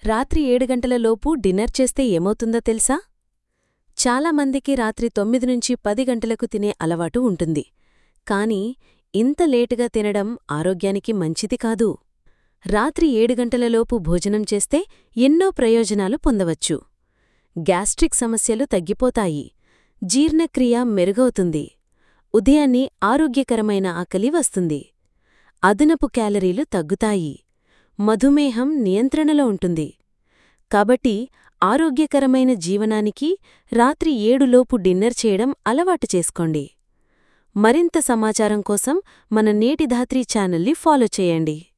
రాత్రి ఏడు గంటలలోపు డిన్నర్ చేస్తే ఏమవుతుందో తెలుసా చాలామందికి రాత్రి తొమ్మిది నుంచి పది గంటలకు తినే అలవాటు ఉంటుంది కాని ఇంత లేటుగా తినడం ఆరోగ్యానికి మంచిది కాదు రాత్రి ఏడు గంటలలోపు భోజనం చేస్తే ఎన్నో ప్రయోజనాలు పొందవచ్చు గ్యాస్ట్రిక్ సమస్యలు తగ్గిపోతాయి జీర్ణక్రియ మెరుగవుతుంది ఉదయాన్నే ఆరోగ్యకరమైన ఆకలి వస్తుంది అదనపు క్యాలరీలు తగ్గుతాయి మధుమేహం నియంత్రణలో ఉంటుంది కాబట్టి ఆరోగ్యకరమైన జీవనానికి రాత్రి ఏడులోపు డిన్నర్ చేయడం అలవాటు చేసుకోండి మరింత సమాచారం కోసం మన నేటి ధాత్రి ఛానల్ని ఫాలో చేయండి